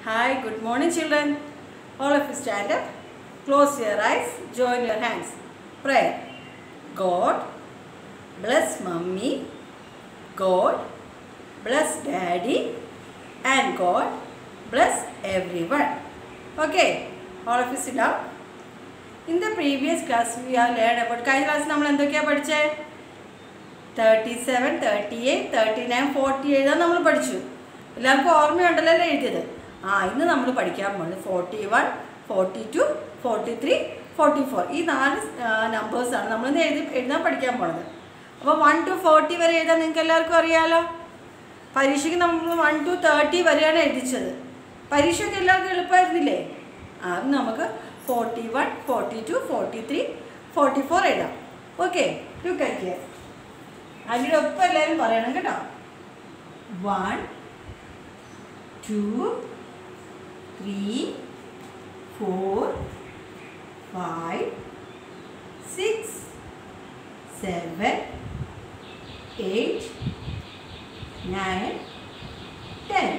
Hi, good morning, children. All of you stand up, close your eyes, join your hands. Prayer. God, bless mummy. God, bless daddy. And God, bless everyone. Okay, all of you sit down. In the previous class, we have learned about കഴിഞ്ഞ class നമ്മൾ എന്തൊക്കെയാണ് പഠിച്ചത് thirty seven thirty eight thirty nine forty എഴുതാൻ നമ്മൾ പഠിച്ചു എല്ലാവർക്കും ഓർമ്മയുണ്ടല്ലോ അല്ലേ എഴുതിയത് ആ ഇന്ന് നമ്മൾ പഠിക്കാൻ പോകുന്നത് forty one forty two forty three forty four ഈ നാല് നമ്പേഴ്സാണ് നമ്മളിന്ന് എഴുതി എഴുതാൻ പഠിക്കാൻ പോണത് അപ്പോൾ വൺ ടു ഫോർട്ടി വരെ എഴുതാൻ നിങ്ങൾക്ക് എല്ലാവർക്കും അറിയാലോ പരീക്ഷയ്ക്ക് നമ്മൾ വൺ ടു തേർട്ടി വരെയാണ് എഴുതിച്ചത് പരീക്ഷയ്ക്ക് എല്ലാവർക്കും എളുപ്പമായിരുന്നില്ലേ ആ അത് നമുക്ക് forty one forty two forty three forty four എഴുതാം ഓക്കെ ടു കഴിക്കുക അതിൻ്റെ ഒപ്പം എല്ലാവരും പറയണം കേട്ടോ one two three four five six seven eight nine ten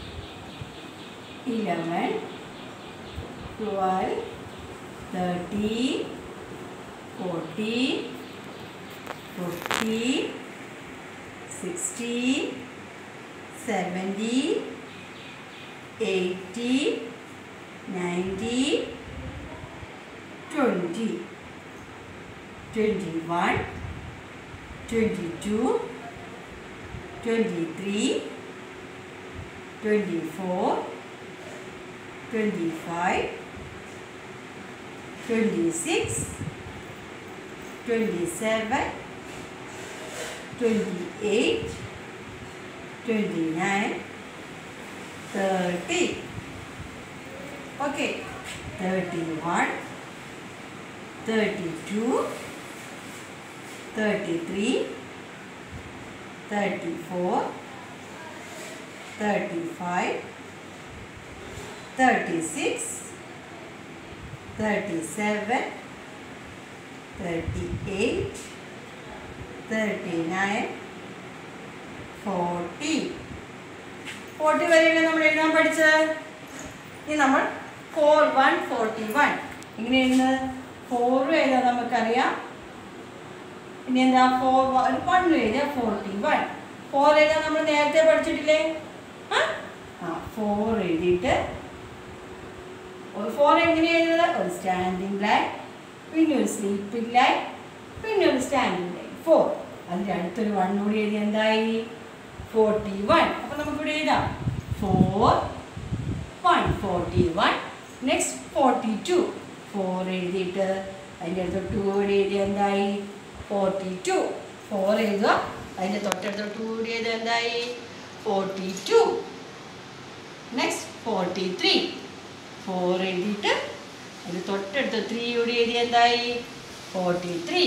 eleven twelve thirteen fourteen fifteen sixteen seventeen eighteen nineteen twenty twenty one twenty two twenty three twenty four twenty five twenty six twenty seven 28, 29, 30. Okay, 31, 32, 33, 34, 35, 36, 37, 38, thirty nine forty forty വരെയാണ് നമ്മൾ എഴുതാൻ പഠിച്ചത് ഇനി നമ്മൾ four one forty one ഇങ്ങനെ എഴുതുന്നത് ഫോറും എഴുതാൻ നമുക്കറിയാം ഇനി എന്താ ഫോർ വൺ എഴുതിയ ഫോർട്ടി വൺ ഫോർ എഴുതാൻ നമ്മൾ നേരത്തെ പഠിച്ചിട്ടില്ലേ ആ ഫോർ എഴുതിയിട്ട് ഒരു ഫോർ എങ്ങനെ എഴുതുന്നത് ഒരു സ്റ്റാൻഡിങ് ലൈൻ പിന്നെ ഒരു സ്ലീപ്പിംഗ് ലൈൻ പിന്നെ ഒരു സ്റ്റാൻഡിംഗ് ലൈൻ ഫോർ അതിൻ്റെ അടുത്തൊരു വൺ കൂടി എഴുതി എന്തായി ഫോർട്ടി വൺ അപ്പം നമുക്കിവിടെ എഴുതാം four one forty one next forty two four എഴുതിയിട്ട് അതിൻ്റെ അടുത്ത് ടു കൂടി എഴുതി എന്തായി ഫോർട്ടി ടു ഫോർ എഴുതുക അതിൻ്റെ തൊട്ടടുത്ത് ടു കൂടി എഴുതുക എന്തായി forty two next forty three four എഴുതിയിട്ട് അതിന് തൊട്ടടുത്ത് ത്രീ കൂടി എഴുതി എന്തായി forty three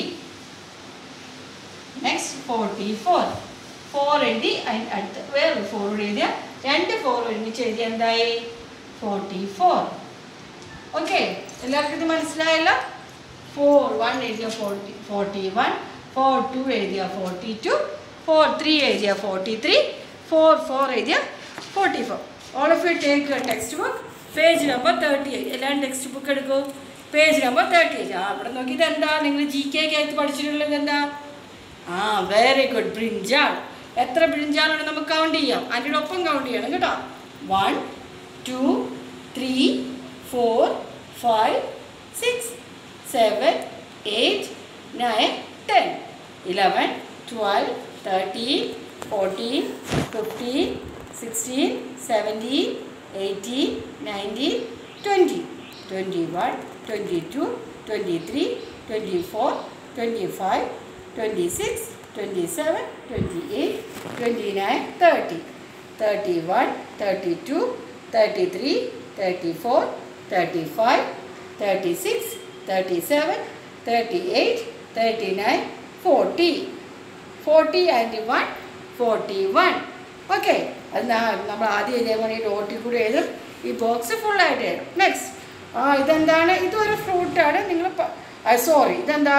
next forty four four എഴുതി അതിന് അടുത്ത് വേറൊരു ഫോർ കൂടി എഴുതിയ രണ്ട് ഫോർ ഒരുമിച്ച് എഴുതി എന്തായി ഫോർട്ടി ഫോർ ഓക്കെ എല്ലാവർക്കും ഇത് മനസ്സിലായല്ലോ ഫോർ വൺ എഴുതിയ forty forty one four two എഴുതിയ ഫോർട്ടി ടു ഫോർ ത്രീ എഴുതിയ ഫോർട്ടി ത്രീ ഫോർ ഫോർ എഴുതിയ forty four all of you take textbook page number thirty eight എല്ലാവരും ടെക്സ്റ്റ് ബുക്ക് എടുക്കൂ page number thirty eight ആ അവിടെ നോക്കിയിട്ട് എന്താ നിങ്ങൾ ജി കെ അകത്ത് പഠിച്ചിട്ടുള്ളത് എന്താ ആ വെരി ഗുഡ് ബ്രിഞ്ചാൾ എത്ര ബ്രിഞ്ചാളാണ് നമുക്ക് കൗണ്ട് ചെയ്യാം അതിൻ്റെ ഒപ്പം കൗണ്ട് ചെയ്യണം കേട്ടോ one two three four five six seven eight nine ten eleven twelve thirteen fourteen fifteen sixteen seventeen eighteen nineteen twenty twenty one twenty two twenty three twenty four twenty five 26, 27, 28, 29, 30, 31, 32, 33, 34, 35, 36, 37, 38, 39, 40. 40 and 1, 41. Okay അത് നമ്മൾ ആദ്യം ഇതേപോലെ ഈ ഡോട്ടിൽ കൂടി എഴുതും ഈ box ഫുള്ളായിട്ട് എഴുതും നെക്സ്റ്റ് ആ ഇതെന്താണ് ഇതൊരു ഫ്രൂട്ടാണ് നിങ്ങൾ സോറി ഇതെന്താ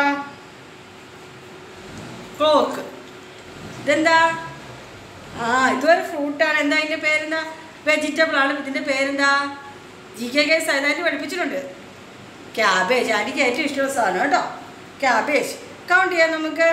ക്ലോക്ക് ഇതെന്താ ആ ഇതൊരു ഫ്രൂട്ടാണ് എന്താ അതിൻ്റെ പേരെന്താ വെജിറ്റബിൾ ആണ് ഇതിൻ്റെ പേരെന്താ ജി കെ കെ സൈതായിട്ട് പഠിപ്പിച്ചിട്ടുണ്ട് ക്യാബേജ് ആൻറ്റിക്ക് ഏറ്റവും ഇഷ്ടമുള്ള സാധനം കേട്ടോ ക്യാബേജ് കൗണ്ട് ചെയ്യാം നമുക്ക്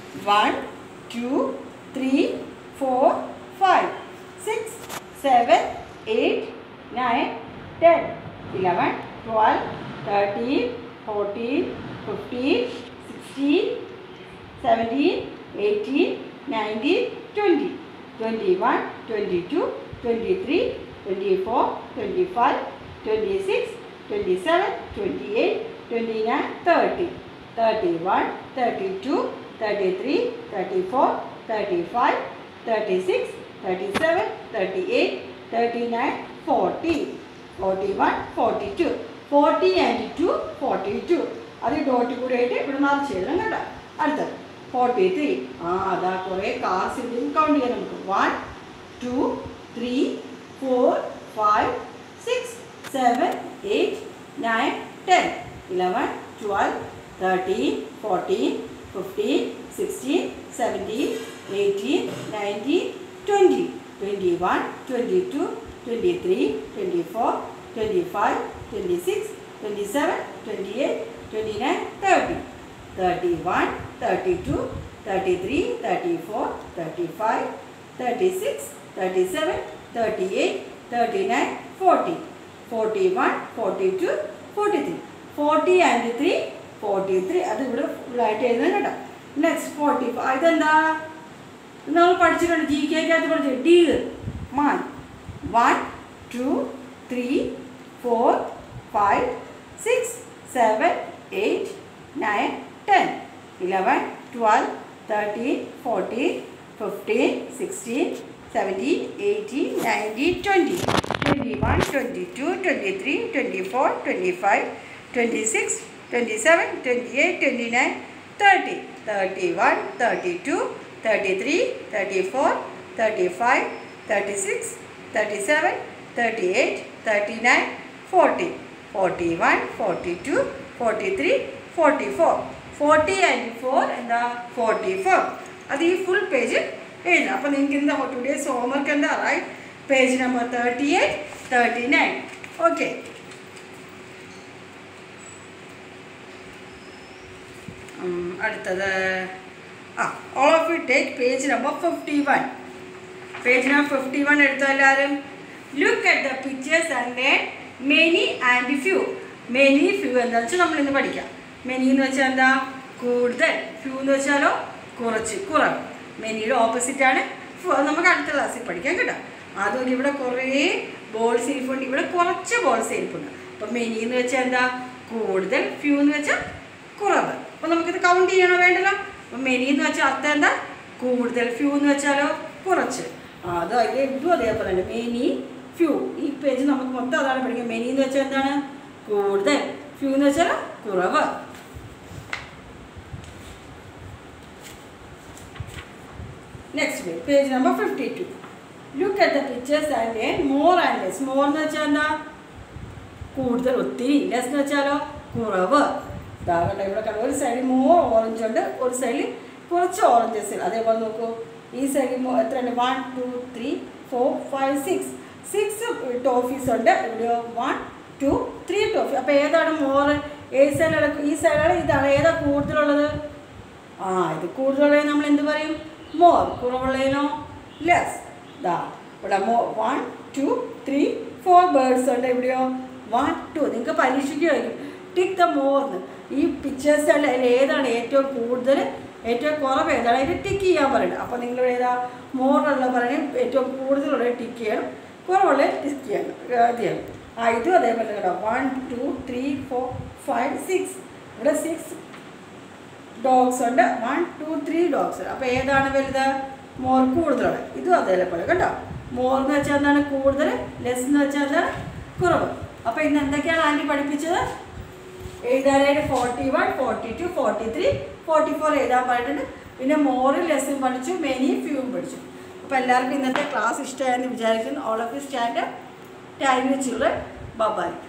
one two three four five six seven eight nine ten eleven twelve thirteen fourteen fifteen sixteen seventeen eighteen nineteen twenty twenty one twenty two twenty three twenty four twenty five twenty six twenty seven twenty eight twenty nine thirty thirty one thirty two thirty three thirty four thirty five thirty six thirty seven thirty eight thirty nine forty forty one forty two forty and two forty to അത് ഈ ഡോട്ടിൽ കൂടെ ആയിട്ട് ഇവിടെ മറിച്ച് എഴുതണം കേട്ടോ അടുത്തത് forty three ആ അതാ കുറേ കാർസ് ഇതിൽ കൗണ്ട് ചെയ്യാം നമുക്ക് one two three four five six seven eight nine ten eleven twelve thirteen fourteen fifteen sixteen seventeen eighteen nineteen twenty twenty one twenty two twenty three twenty four twenty five twenty six twenty seven twenty eight twenty nine thirty thirty one thirty two thirty three thirty four thirty five thirty six thirty seven thirty eight thirty nine forty forty one forty two forty three forty and three forty three അത് ഇവിടെ ഫുള്ളായിട്ട് എഴുതണം കേട്ടോ next forty five ഇതെന്താ ഇത് നമ്മൾ പഠിച്ചിട്ടുണ്ട് ജി കെക്കകത്ത് പഠിച്ചു ഡീൽ മാൻ one two three four five six seven eight nine ten eleven twelve thirteen fourteen fifteen sixteen seventeen eighteen nineteen twenty twenty one twenty two twenty three twenty four twenty five twenty six twenty seven twenty eight twenty nine thirty thirty one thirty two thirty three thirty four thirty five thirty six thirty seven thirty eight thirty nine forty forty one forty two forty three forty four forty and four എന്താ forty four അത് ഈ full page എഴുതാം അപ്പോൾ നിങ്ങൾക്ക് എന്താ today's homework എന്താ right page number thirty eight thirty nine okay അടുത്തത് ആ all of you take page number fifty one page number fifty one എടുത്തോ എല്ലാവരും look at the pictures and many and few many few എന്താണെന്ന് വെച്ചാൽ നമ്മൾ ഇന്ന് പഠിക്കാം മെനി എന്ന് വെച്ചാൽ എന്താ കൂടുതൽ ഫ്യൂ എന്ന് വെച്ചാലോ കുറച്ച് കുറവ് മെനിയുടെ ഓപ്പോസിറ്റാണ് ഫ്യൂ അത് നമുക്ക് അടുത്ത ക്ലാസ്സിൽ പഠിക്കാം കേട്ടോ അതുപോലെ ഇവിടെ കുറേ ബോൾസ് ഇരിപ്പുണ്ട് ഇവിടെ കുറച്ച് ബോൾസ് ഇരിപ്പുണ്ട് അപ്പം മെനി എന്ന് വെച്ചാൽ എന്താ കൂടുതൽ ഫ്യൂ എന്ന് വെച്ചാൽ കുറവ് അപ്പം നമുക്കിത് കൗണ്ട് ചെയ്യണോ വേണ്ടല്ലോ അപ്പം മെനി എന്ന് വെച്ചാൽ അർത്ഥം എന്താ കൂടുതൽ ഫ്യൂ എന്ന് വെച്ചാലോ കുറച്ച് ആ അത് അതിൽ ഇതും അതേപോലെ തന്നെ മെനി ഫ്യൂ ഈ പേജ് നമുക്ക് മൊത്തം അതാണ് പഠിക്കുക മെനി എന്ന് വെച്ചാൽ എന്താണ് കൂടുതൽ ഫ്യൂ എന്ന് വെച്ചാൽ കുറവ് next page page number fifty two look at the pictures and more and less more എന്ന് വെച്ചാൽ എന്താ കൂടുതൽ ഒത്തിരി ലെസ് എന്ന് വെച്ചാലോ കുറവ് ഇതാകട്ടെ ഇവിടെ കണ്ട ഒരു സൈഡിൽ മോർ ഓറഞ്ച് ഉണ്ട് ഒരു സൈഡിൽ കുറച്ച് ഓറഞ്ചസ് അതേപോലെ നോക്കൂ ഈ സൈഡിൽ മോ എത്രയുണ്ട് one two three four five six six toffees ഉണ്ട് ഇവിടെയോ വൺ ടു ത്രീ ടോഫി അപ്പോൾ ഏതാണ് മോർ ഏത് സൈഡിലാണ് ഈ സൈഡാണ് ഇതാണ് ഏതാ കൂടുതലുള്ളത് ആ ഇത് കൂടുതലുള്ളത് നമ്മൾ എന്ത് പറയും മോർ കുറവുള്ളതിനോ ലെസ് ദാ ഇവിടെ more one two three four birds ഉണ്ട് ഇവിടെയോ വൺ ടു നിങ്ങൾക്ക് പരീക്ഷയ്ക്ക് ചോദിക്കും ടിക്ക് ദ മോർന്ന് ഈ പിക്ചേഴ്സ് അതിൽ ഏതാണ് ഏറ്റവും കൂടുതൽ ഏറ്റവും കുറവ് ഏതാണ് അതിന് ടിക്ക് ചെയ്യാൻ പറയുന്നത് അപ്പോൾ നിങ്ങൾ ഏതാ മോറുള്ള പറയണേ ഏറ്റവും കൂടുതലുള്ള ടിക്ക് ചെയ്യണം കുറവുള്ള ടിക്ക് ചെയ്യണം ഇത് ചെയ്യണം ആ ഇതും അതേപോലെ കേട്ടോ one two three four five six ഇവിടെ സിക്സ് ഡോഗ്സ് ഉണ്ട് വൺ ടു ത്രീ ഡോഗ്സ് ഉണ്ട് അപ്പോൾ ഏതാണ് വലുത് മോർ കൂടുതലാണ് ഇതും അതേപോലെ കേട്ടോ മോർ എന്ന് വെച്ചാൽ എന്താണ് കൂടുതൽ ലെസ് എന്ന് വെച്ചാൽ എന്താണ് കുറവ് അപ്പോൾ ഇന്ന് എന്തൊക്കെയാണ് ആൻറ്റി പഠിപ്പിച്ചത് എഴുതാനായിട്ട് forty one forty two forty three forty four എഴുതാൻ പറഞ്ഞിട്ടുണ്ട് പിന്നെ മോറും ലെസ്സും പഠിച്ചു മെനി ഫ്യൂവും പഠിച്ചു അപ്പോൾ എല്ലാവർക്കും ഇന്നത്തെ ക്ലാസ് ഇഷ്ടമായെന്ന് വിചാരിക്കുന്നു all of you stand time children bye-bye